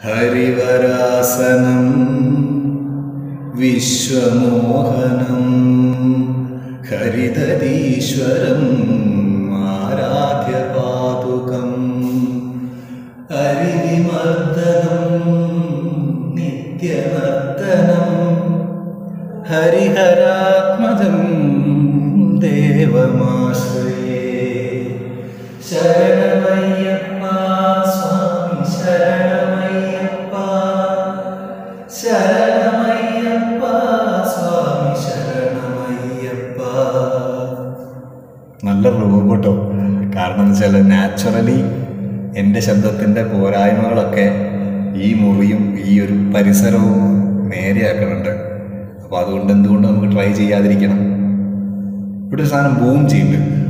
ഹരിവരാസനം വിശ്വമോഹനം ഹരിതരീശ്വരം ആരാധ്യപാതുകം ഹരിവിമർദ്ദനം നിത്യനർദ്ദനം ഹരിഹരാത്മജം ദേവമാശ്രയേ ശരണമയ്യപ്പ സ്വാമി ശരണമയ്യപ്പ ശരണമയ്യപ്പ സ്വാമി ശരണമയ്യപ്പ നല്ല റോബോട്ടോ കാരണം എന്ന് വെച്ചാൽ നാച്ചുറലി എൻ്റെ ശബ്ദത്തിൻ്റെ പോരായ്മകളൊക്കെ ഈ മുറിയും ഈ ഒരു പരിസരവും നേരെയാക്കുന്നുണ്ട് അപ്പോൾ അതുകൊണ്ട് എന്തുകൊണ്ട് നമുക്ക് ട്രൈ ചെയ്യാതിരിക്കണം ഇവിടെ ഒരു സാധനം ബൂം ചെയ്യുന്നുണ്ട്